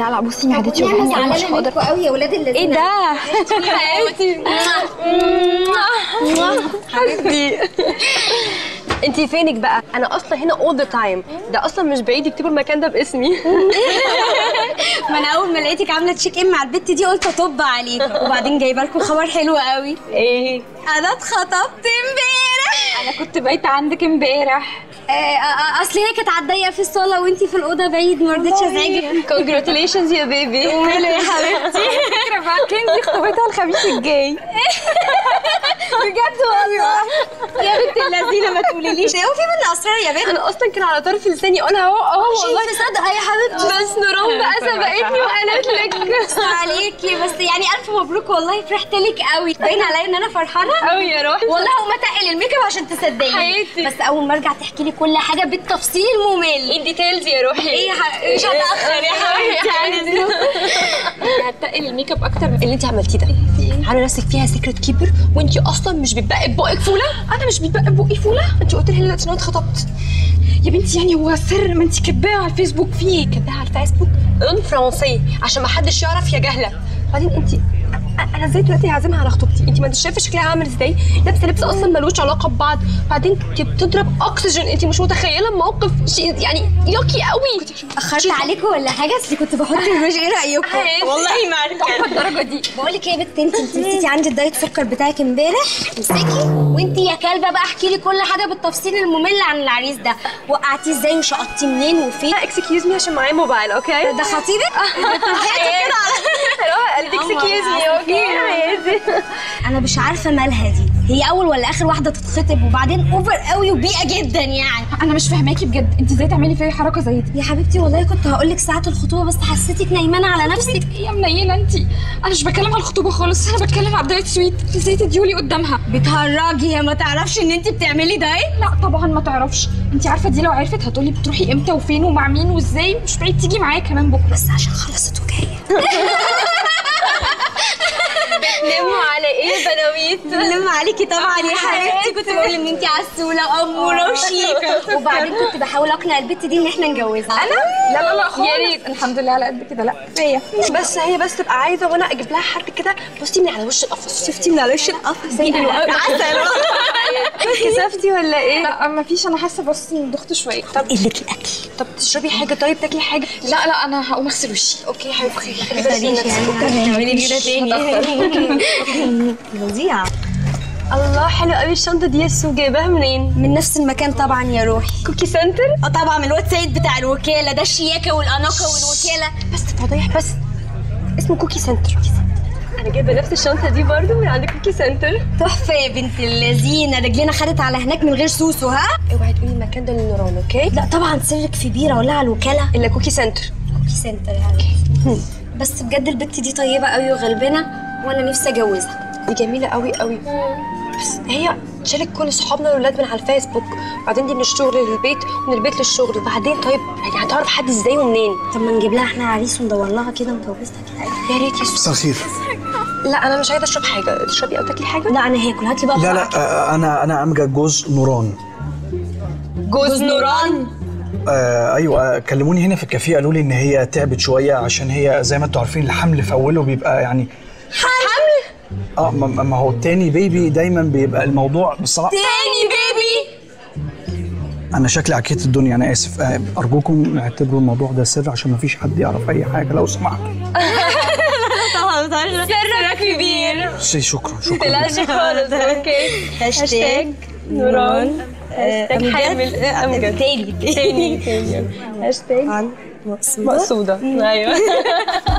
لا لا بصي معدتي انا وجعاني أوي، مش زعلانه هقدر منكم قوي يا ولاد الذين ايه ده حبيبتي حبيبتي انت فينك بقى انا اصلا هنا اول ذا تايم ده اصلا مش بعيد يكتبوا المكان ده باسمي ما انا اول ما لقيتك عامله تشيك ان مع البت دي قلت اطب عليك وبعدين جايبه لكم خبر حلو قوي ايه انا اتخطبت امبارح انا كنت بايته عندك امبارح آه، آه، آه، اصل هي كانت عالضيقه في الصاله وانتي في الاوضه بعيد ما رضيتش ازعجك كونجراتيليشنز يا بيبي وماله يا حبيبتي فكره بقى كنزي خطوبتها الخميس الجاي بجد والله يا بنت اللذينه ما تقوليليش هو في مني اسرار يا بنت انا اصلا كان على طرف لساني اقولها اهو اهو والله والله صدقه يا حبيبتي بس نوران بقى سبقتني وقالت لك بس عليكي بس يعني الف مبروك والله فرحت لك قوي باين عليا ان انا فرحانه قوي يا روحي والله هقوم اتقل الميك اب عشان تصدقيني حياتي. بس اول ما ارجع تحكي لي كل حاجه بالتفصيل الممل الديتيلز يا روحي ايه يا ح- مش هتاخر يا حبيبتي عادي هتقل الميك اب اكتر من اللي انت عملتيه ده عامله نفسك فيها سيكريت كيبر وانت اصلا مش بتبقي بقك فوله انا مش بيتبقى بقي فوله انت قلت لي دلوقتي ان انا اتخطبت يا بنتي يعني هو سر ما انت كاتباه على الفيسبوك فيه كاتباها على الفيسبوك اون فرنسي عشان ما حدش يعرف يا جهله بعدين انت انا ازاي دلوقتي هعزمها على خطوبتي انت ما انت شايفه شكلها عامل ازاي لابسه لبس اصلا ملوش علاقه ببعض بعدين انت بتضرب اكسجين انت مش متخيله الموقف شيء يعني ياكي قوي اخرت عليكم ولا حاجه اصل كنت بحط الروج ايه رايكم والله ما عرفت الدرجه دي بقول لك ايه يا بنت انت انت نسيتي عندي الدايت سكر بتاعك امبارح امسكي وانت يا كلبه بقى احكي لي كل حاجه بالتفصيل الممل عن العريس ده وقعتيه ازاي وشقطتيه منين وفين اكسكيوز مي عشان معايا موبايل اوكي ده خطيبك لحقتي كده على اكسكيوز مي اوكي انا مش عارفه مالها دي هي اول ولا اخر واحده تتخطب وبعدين اوفر قوي وبيئه جدا يعني انا مش فاهماكي بجد انت ازاي تعملي فيا حركه زي دي يا حبيبتي والله كنت هقول لك ساعه الخطوبه بس حسيتك نايمانه على نفسك ايه يا منيله انت انا مش بتكلم على الخطوبه خالص انا بتكلم على الدايت سويت ازاي تديولي قدامها بتهرجي هي ما تعرفش ان انت بتعملي دايت لا طبعا ما تعرفش انت عارفه دي لو عرفت هتقولي بتروحي امتى وفين ومع مين وازاي مش بعيد تيجي معايا كمان بكره بس عشان خلصت وجايه نموا على ايه بناويت لم عليكي طبعا يا حبيبتي كنت بقول ان انت عسوله واموره وشيكه وبعدين كنت بحاول اقنع البت دي ان احنا نجوزها انا لا لا لا خالص يا ريت. الحمد لله على قد كده لا كفايه بس هي بس تبقى عايزه وانا اجيب لها حد كده بصي من على وش القفص شفتي من على وش القفص زي دلوقتي عسل كسفتي ولا ايه لا ما فيش انا حاسه بس اني دخت شويه طب قله الاكل طب تشربي حاجه طيب تاكلي حاجه لا لا انا هقوم اغسل وشي اوكي حبيبتي تعملي كده تاني فظيعه الله حلو قوي الشنطه دي ياسو جايباها منين من نفس المكان طبعا يا روحي كوكي سنتر اه طبعا من الويب سايت بتاع الوكاله ده الشياكه والاناقه والوكاله بس فضيح بس اسمه كوكي سنتر انا جايبه نفس الشنطه دي برضو من عند كوكي سنتر تحفه يا بنت اللذينه رجلينا خدت على هناك من غير سوسو ها اوعي تقولي المكان ده للنوران اوكي لا طبعا سرك في بيره ولا على الوكاله الا كوكي سنتر كوكي سنتر يا حبيبتي بس بجد البت دي طيبه قوي وغلبانه وانا نفسي اجوزها دي جميله قوي قوي بس هي شالت كل صحابنا الولاد من على الفيسبوك بعدين دي من الشغل للبيت ومن البيت للشغل وبعدين طيب يعني هتعرف حد ازاي ومنين طب ما نجيب لها احنا عريس وندور لها كده ونجوزها كده يا ريت يا مساء الخير لا انا مش عايزه اشرب حاجه تشربي او تاكلي حاجه لا انا هاكل هات لي بقى لا بقى. لا آه، انا انا امجد جوز نوران جوز نوران آه ايوه آه، كلموني هنا في الكافيه قالوا لي ان هي تعبت شويه عشان هي زي ما انتوا عارفين الحمل في اوله بيبقى يعني حمل اه ما ما هو التاني بيبي دايما بيبقى الموضوع بصراحه تاني بيبي انا شكلي عكيت الدنيا انا اسف آه ارجوكم اعتبروا الموضوع ده سر عشان ما فيش حد يعرف اي حاجه لو سمحت سرك كبير سي شكرا شكرا تلاش خالص اوكي هاشتاج نوران هاشتاج حامل امجد تاني تاني تاني هاشتاج عن مقصودة مقصوده ايوه